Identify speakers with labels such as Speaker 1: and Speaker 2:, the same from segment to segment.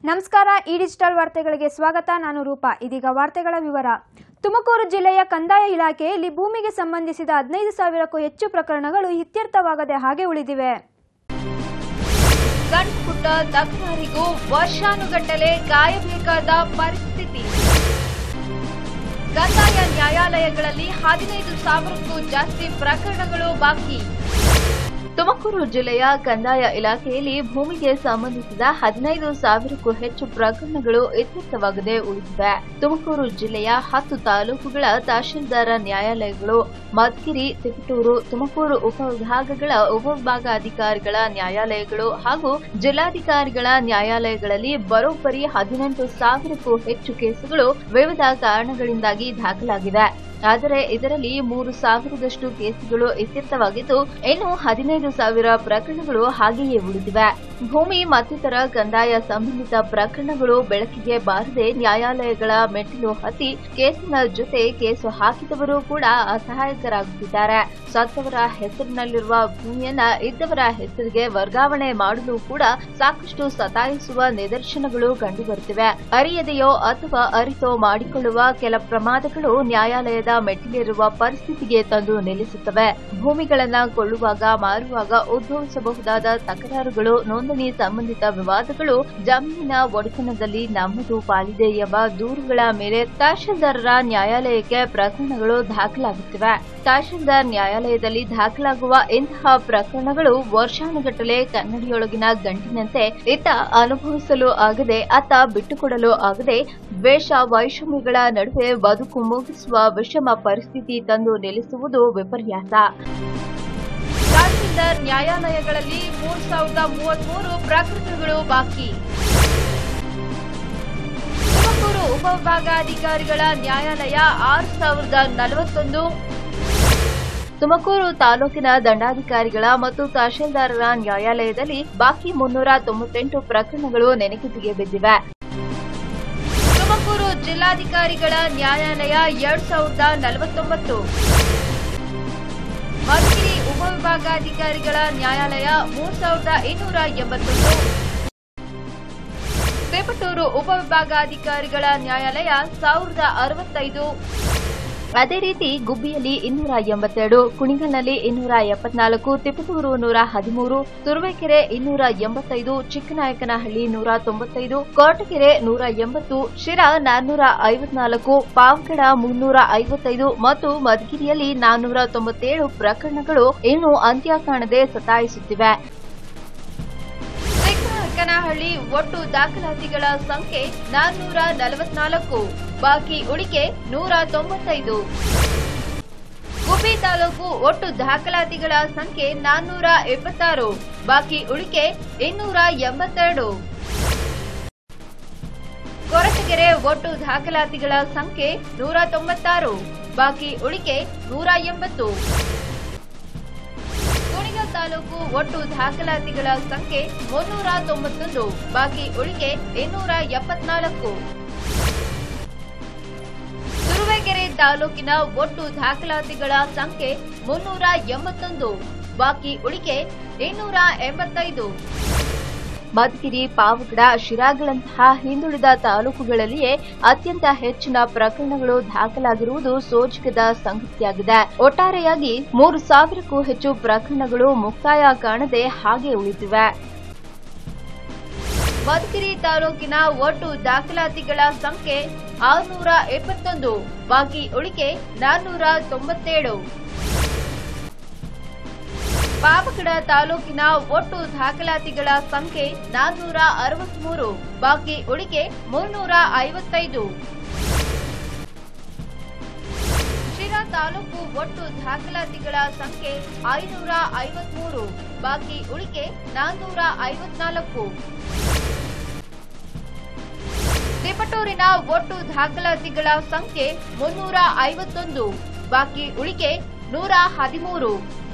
Speaker 1: ನಮಸ್ಕಾರ ಈ ಡಿಜಿಟಲ್ ವಾರ್ತೆಗಳಿಗೆ ಸ್ವಾಗತ ನಾನು ರೂಪಾ ಇದೀಗ ವಾರ್ತೆಗಳ ವಿವರ ತುಮಕೂರು ಜಿಲ್ಲೆಯ ಕಂದಾಯ ಇಲಾಖೆಯಲ್ಲಿ ಭೂಮಿಗೆ ಸಂಬಂಧಿಸಿದ ಹದಿನೈದು ಸಾವಿರಕ್ಕೂ ಹೆಚ್ಚು ಪ್ರಕರಣಗಳು ಇತ್ಯರ್ಥವಾಗದೆ ಹಾಗೆ ಉಳಿದಿವೆ
Speaker 2: ಸಣ್ಣ ಪುಟ್ಟ ತಕರಾರಿಗೂ ವರ್ಷಾನುಗಟ್ಟಲೆ ಕಾಯಬೇಕಾದ ಪರಿಸ್ಥಿತಿ ಕಂದಾಯ ನ್ಯಾಯಾಲಯಗಳಲ್ಲಿ ಹದಿನೈದು ಸಾವಿರಕ್ಕೂ ಜಾಸ್ತಿ ಪ್ರಕರಣಗಳು ಬಾಕಿ ತುಮಕೂರು ಜಿಲ್ಲೆಯ ಕಂದಾಯ ಇಲಾಖೆಯಲ್ಲಿ ಭೂಮಿಗೆ ಸಂಬಂಧಿಸಿದ ಹದಿನೈದು ಸಾವಿರಕ್ಕೂ ಹೆಚ್ಚು ಪ್ರಕರಣಗಳು ಇತ್ಯರ್ಥವಾಗದೆ ಉಳಿದಿವೆ ತುಮಕೂರು ಜಿಲ್ಲೆಯ ಹತ್ತು ತಾಲೂಕುಗಳ ತಹಶೀಲ್ದಾರ ನ್ಯಾಯಾಲಯಗಳು ಮದ್ಕಿರಿ ತಿಪಟೂರು ತುಮಕೂರು ಉಪವಿಭಾಗಗಳ ಉಪವಿಭಾಗಾಧಿಕಾರಿಗಳ ನ್ಯಾಯಾಲಯಗಳು ಹಾಗೂ ಜಿಲ್ಲಾಧಿಕಾರಿಗಳ ನ್ಯಾಯಾಲಯಗಳಲ್ಲಿ ಬರೋಬ್ಬರಿ ಹದಿನೆಂಟು ಸಾವಿರಕ್ಕೂ ಹೆಚ್ಚು ಕೇಸುಗಳು ವಿವಿಧ ಕಾರಣಗಳಿಂದಾಗಿ ದಾಖಲಾಗಿವೆ ಆದರೆ ಇದರಲ್ಲಿ ಮೂರು ಸಾವಿರದಷ್ಟು ಕೇಸುಗಳು ಇತ್ಯರ್ಥವಾಗಿದ್ದು ಇನ್ನು ಹದಿನೈದು ಸಾವಿರ ಪ್ರಕರಣಗಳು ಹಾಗೆಯೇ ಉಳಿದಿವೆ ಭೂಮಿ ಮತ್ತಿತರ ಕಂದಾಯ ಸಂಬಂಧಿತ ಪ್ರಕರಣಗಳು ಬೆಳಕಿಗೆ ಬಾರದೆ ನ್ಯಾಯಾಲಯಗಳ ಮೆಟ್ಟಿಲು ಹತ್ತಿ ಕೇಸಿನ ಜೊತೆ ಕೇಸು ಹಾಕಿದವರು ಕೂಡ ಅಸಹಾಯಕರಾಗುತ್ತಿದ್ದಾರೆ ಸತ್ತವರ ಹೆಸರಿನಲ್ಲಿರುವ ಭೂಮಿಯನ್ನ ಇದ್ದವರ ಹೆಸರಿಗೆ ವರ್ಗಾವಣೆ ಮಾಡಲು ಕೂಡ ಸಾಕಷ್ಟು ಸತಾಯಿಸುವ ನಿದರ್ಶನಗಳು ಕಂಡುಬರುತ್ತಿವೆ ಅರಿಯದೆಯೋ ಅಥವಾ ಅರಿತೋ ಮಾಡಿಕೊಳ್ಳುವ ಕೆಲ ಪ್ರಮಾದಗಳು ನ್ಯಾಯಾಲಯದ ಮೆಟ್ಟಿಲಿರುವ ಪರಿಸ್ಥಿತಿಗೆ ತಂದು ನಿಲ್ಲಿಸುತ್ತವೆ ಭೂಮಿಗಳನ್ನ ಕೊಳ್ಳುವಾಗ ಮಾರುವಾಗ ಉದ್ಭವಿಸಬಹುದಾದ ತಕರಾರುಗಳು ನೋಂದಣಿ ಸಂಬಂಧಿತ ವಿವಾದಗಳು ಜಮೀನಿನ ಒಡೆತನದಲ್ಲಿ ನಮ್ಮದು ಪಾಲಿದೆ ಎಂಬ ದೂರುಗಳ ಮೇಲೆ ತಹಶೀಲ್ದಾರರ ನ್ಯಾಯಾಲಯಕ್ಕೆ ಪ್ರಕರಣಗಳು ದಾಖಲಾಗುತ್ತಿವೆ ತಹಶೀಲ್ದಾರ್ ನ್ಯಾಯಾಲಯದಲ್ಲಿ ದಾಖಲಾಗುವ ಇಂತಹ ಪ್ರಕರಣಗಳು ವರ್ಷಾನುಗಟ್ಟಲೆ ಕನ್ನಡಿಯೊಳಗಿನ ಗಂಟಿನಂತೆ ಇತ್ತ ಅನುಭವಿಸಲು ಆಗದೆ ಅತ್ತ ಬಿಟ್ಟುಕೊಡಲು ಆಗದೆ ದ್ವೇಷ ವೈಷಮ್ಯಗಳ ನಡುವೆ ಬದುಕು ಮುಗಿಸುವ ವಿಷಮ ಪರಿಸ್ಥಿತಿ ತಂದು ನಿಲ್ಲಿಸುವುದು ವಿಪರ್ಯಾಸ ತಹಶೀಲ್ದಾರ್ ನ್ಯಾಯಾಲಯಗಳಲ್ಲಿ ಮೂರ್ ಸಾವಿರದ ಮೂವತ್ಮೂರು ಪ್ರಕರಣಗಳು ಬಾಕಿ ತುಮಕೂರು ಉಪವಿಭಾಗಾಧಿಕಾರಿಗಳ ನ್ಯಾಯಾಲಯ ಆರು ಸಾವಿರದ ನಲವತ್ತೊಂದು ತುಮಕೂರು ತಾಲೂಕಿನ ದಂಡಾಧಿಕಾರಿಗಳ ಮತ್ತು ತಹಶೀಲ್ದಾರರ ನ್ಯಾಯಾಲಯದಲ್ಲಿ ಬಾಕಿ ಮುನ್ನೂರ ತೊಂಬತ್ತೆಂಟು ಪ್ರಕರಣಗಳು ನೆನಗುದಿಗೆ ಬಿದ್ದಿವೆ ತುಮಕೂರು ಜಿಲ್ಲಾಧಿಕಾರಿಗಳ ನ್ಯಾಯಾಲಯ ಎರಡ್ ಸಾವಿರದ ನಲವತ್ತೊಂಬತ್ತು ಮಧುಗಿರಿ ಉಪವಿಭಾಗಾಧಿಕಾರಿಗಳ ನ್ಯಾಯಾಲಯ ಮೂರ್ ಸಾವಿರದ ಇನ್ನೂರ ಎಂಬತ್ತೊಂದು ತಿಪಟೂರು ಉಪವಿಭಾಗಾಧಿಕಾರಿಗಳ ನ್ಯಾಯಾಲಯ ಸಾವಿರದ ಅರವತ್ತೈದು ಅದೇ ರೀತಿ ಗುಬ್ಬಿಯಲ್ಲಿ ಇನ್ನೂರ ಎಂಬತ್ತೆರಡು ಕುಣಿಗಲ್ನಲ್ಲಿ ಇನ್ನೂರ ಎಪ್ಪತ್ನಾಲ್ಕು ತಿಪಟೂರು ನೂರ ಹದಿಮೂರು ತುರುವೇಕೆರೆ ಇನ್ನೂರ ಎಂಬತ್ತೈದು ಚಿಕ್ಕನಾಯಕನಹಳ್ಳಿ ನೂರ ತೊಂಬತ್ತೈದು ಕೋಟಗೆರೆ ನೂರ ಎಂಬತ್ತು ಶಿರಾ ನಾನ್ನೂರ ಐವತ್ನಾಲ್ಕು ಪಾವಗಡ ಮುನ್ನೂರ ಐವತ್ತೈದು ಮತ್ತು ಮಧುಗಿರಿಯಲ್ಲಿ ನಾನ್ನೂರ ತೊಂಬತ್ತೇಳು ಪ್ರಕರಣಗಳು ಇನ್ನೂ ಅಂತ್ಯ ಕಾಣದೆ ಸತಾಯಿಸುತ್ತಿವೆ ಚಿಕ್ಕನಾಯಕನಹಳ್ಳಿ ಒಟ್ಟು ದಾಖಲಾತಿಗಳ ಸಂಖ್ಯೆ ನಾನ್ನೂರ ನಲವತ್ನಾಲ್ಕು ಬಾಕಿ ಉಳಿಕೆ ನೂರ ತೊಂಬತ್ತೈದು ಗುಬ್ಬಿ ತಾಲೂಕು ಒಟ್ಟು ದಾಖಲಾತಿಗಳ ಸಂಖ್ಯೆ ನಾನ್ನೂರ ಎಪ್ಪತ್ತಾರು ಬಾಕಿ ಉಳಿಕೆ ಇನ್ನೂರ ಎಂಬತ್ತೆರಡು ಕೊರಟಗೆರೆ ಒಟ್ಟು ದಾಖಲಾತಿಗಳ ಸಂಖ್ಯೆ ನೂರ ತೊಂಬತ್ತಾರು ಬಾಕಿ ಉಳಿಕೆ ನೂರ ಎಂಬತ್ತು ಕುಣಿಗಲ್ ತಾಲೂಕು ಒಟ್ಟು ದಾಖಲಾತಿಗಳ ಸಂಖ್ಯೆ ಮುನ್ನೂರ ತೊಂಬತ್ತೊಂದು ಬಾಕಿ ಉಳಿಕೆ ಇನ್ನೂರ ಎಪ್ಪತ್ನಾಲ್ಕು ತುರುವೇಕೆರೆ ತಾಲೂಕಿನ ಒಟ್ಟು ದಾಖಲಾತಿಗಳ ಸಂಖ್ಯೆ ಮುನ್ನೂರ ಎಂಬತ್ತೊಂದು ಬಾಕಿ ಉಳಿಕೆ ಇನ್ನೂರ ಎಂಬತ್ತೈದು ಮಧುಗಿರಿ ಪಾವಗಡ ಶಿರಾಗಳಂತಹ ಹಿಂದುಳಿದ ತಾಲೂಕುಗಳಲ್ಲಿಯೇ ಅತ್ಯಂತ ಹೆಚ್ಚಿನ ಪ್ರಕರಣಗಳು ದಾಖಲಾಗಿರುವುದು ಸೋಜಿಗದ ಸಂಗತಿಯಾಗಿದೆ ಒಟ್ಟಾರೆಯಾಗಿ ಮೂರು ಸಾವಿರಕ್ಕೂ ಹೆಚ್ಚು ಪ್ರಕರಣಗಳು ಮುಕ್ತಾಯ ಕಾಣದೆ ಹಾಗೆ ಉಳಿದಿವೆ ಮಧುಗಿರಿ ತಾಲೂಕಿನ ಒಟ್ಟು ದಾಖಲಾತಿಗಳ ಸಂಖ್ಯೆ ಆರುನೂರ ಎಪ್ಪತ್ತೊಂದು ಬಾಕಿ ಉಳಿಕೆ ನಾನ್ನೂರ ತೊಂಬತ್ತೇಳು ಪಾವಗಡ ತಾಲೂಕಿನ ಒಟ್ಟು ದಾಖಲಾತಿಗಳ ಸಂಖ್ಯೆ ನಾನ್ನೂರ ಅರವತ್ಮೂರು ಬಾಕಿ ಉಳಿಕೆ ಮುನ್ನೂರ ಐವತ್ತೈದು ಶಿರಾ ತಾಲೂಕು ಒಟ್ಟು ದಾಖಲಾತಿಗಳ ಸಂಖ್ಯೆ ಐನೂರ ಐವತ್ಮೂರು ಬಾಕಿ ಉಳಿಕೆ ನಾನ್ನೂರ ಐವತ್ನಾಲ್ಕು ತಿಪಟೂರಿನ ಒಟ್ಟು ದಾಖಲಾತಿಗಳ ಸಂಖ್ಯೆ ಮುನ್ನೂರ ಐವತ್ತೊಂದು ಬಾಕಿ ಉಳಿಕೆ ನೂರ ಹದಿಮೂರು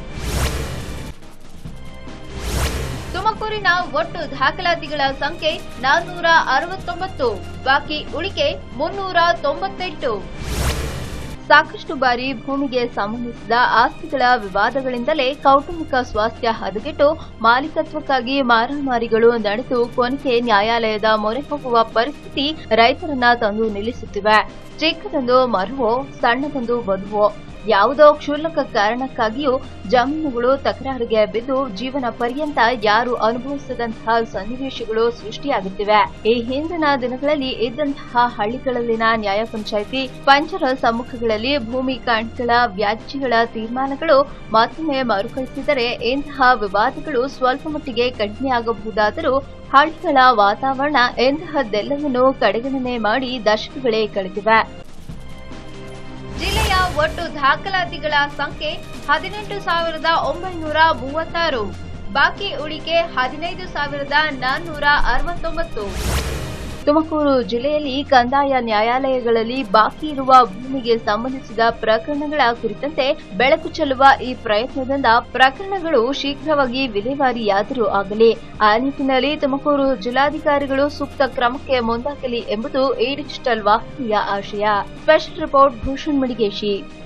Speaker 2: ತುಮಕೂರಿನ ಒಟ್ಟು ದಾಖಲಾತಿಗಳ ಸಂಖ್ಯೆ ನಾನ್ನೂರ ಅರವತ್ತೊಂಬತ್ತು ಬಾಕಿ ಉಳಿಕೆ ಮುನ್ನೂರ ತೊಂಬತ್ತೆಂಟು ಸಾಕಷ್ಟು ಬಾರಿ ಭೂಮಿಗೆ ಸಂಬಂಧಿಸಿದ ಆಸ್ತಿಗಳ ವಿವಾದಗಳಿಂದಲೇ ಕೌಟುಂಬಿಕ ಸ್ವಾಸ್ಥ್ಯ ಹದಗೆಟ್ಟು ಮಾಲೀಕತ್ವಕ್ಕಾಗಿ ಮಾರಾಮಾರಿಗಳು ನಡೆದು ಕೊನೆಗೆ ನ್ಯಾಯಾಲಯದ ಮೊರೆ ಹೋಗುವ ಪರಿಸ್ಥಿತಿ ರೈತರನ್ನ ತಂದು ನಿಲ್ಲಿಸುತ್ತಿವೆ ಚಿಕ್ಕದೊಂದು ಮರವೋ ಸಣ್ಣದೊಂದು ವಧುವೋ ಯಾವುದೋ ಕ್ಷುಲ್ಲಕ ಕಾರಣಕ್ಕಾಗಿಯೂ ಜಮೀನುಗಳು ತಕರಾರಿಗೆ ಬಿದ್ದು ಜೀವನ ಪರ್ಯಂತ ಯಾರು ಅನುಭವಿಸದಂತಹ ಸನ್ನಿವೇಶಗಳು ಸೃಷ್ಟಿಯಾಗುತ್ತಿವೆ ಈ ಹಿಂದಿನ ದಿನಗಳಲ್ಲಿ ಇದ್ದಂತಹ ಹಳ್ಳಿಗಳಲ್ಲಿನ ನ್ಯಾಯ ಪಂಚಾಯಿತಿ ಪಂಚರ ಸಮ್ಮುಖಗಳಲ್ಲಿ ಭೂಮಿ ಕಾಂಡ್ಗಳ ವ್ಯಾಜ್ಯಗಳ ತೀರ್ಮಾನಗಳು ಮತ್ತೊಮ್ಮೆ ಮರುಕಳಿಸಿದರೆ ಇಂತಹ ವಿವಾದಗಳು ಸ್ವಲ್ಪ ಮಟ್ಟಿಗೆ ಕಡಿಮೆಯಾಗಬಹುದಾದರೂ ಹಳ್ಳಿಗಳ ವಾತಾವರಣ ಇಂತಹದ್ದೆಲ್ಲವನ್ನೂ ಕಡೆಗಣನೆ ಮಾಡಿ ದಶಕಗಳೇ ಕಳೆದಿವೆ ಜಿಲ್ಲೆಯ ಒಟ್ಟು ದಾಖಲಾತಿಗಳ ಸಂಖ್ಯೆ ಹದಿನೆಂಟು ಸಾವಿರದ ಒಂಬೈನೂರ ಮೂವತ್ತಾರು ಬಾಕಿ ಉಳಿಕೆ ಹದಿನೈದು ಸಾವಿರದ ನಾನ್ನೂರ ಅರವತ್ತೊಂಬತ್ತು ತುಮಕೂರು ಜಿಲ್ಲೆಯಲ್ಲಿ ಕಂದಾಯ ನ್ಯಾಯಾಲಯಗಳಲ್ಲಿ ಬಾಕಿ ಇರುವ ಭೂಮಿಗೆ ಸಂಬಂಧಿಸಿದ ಪ್ರಕರಣಗಳ ಕುರಿತಂತೆ ಬೆಳಕು ಚೆಲ್ಲುವ ಈ ಪ್ರಯತ್ನದಿಂದ ಪ್ರಕರಣಗಳು ಶೀಘ್ರವಾಗಿ ವಿಲೇವಾರಿಯಾದರೂ ಆಗಲಿ ಆ ನಿಟ್ಟಿನಲ್ಲಿ ತುಮಕೂರು ಜಿಲ್ಲಾಧಿಕಾರಿಗಳು ಸೂಕ್ತ ಕ್ರಮಕ್ಕೆ ಮುಂದಾಗಲಿ ಎಂಬುದು ಈ ಡಿಜಿಟಲ್ ವಾಹಿನಿಯ ಆಶಯ ಸ್ಪೆಷಲ್ ರಿಪೋರ್ಟ್ ಭೂಷಣ್ ಮಡಿಗೇಶಿ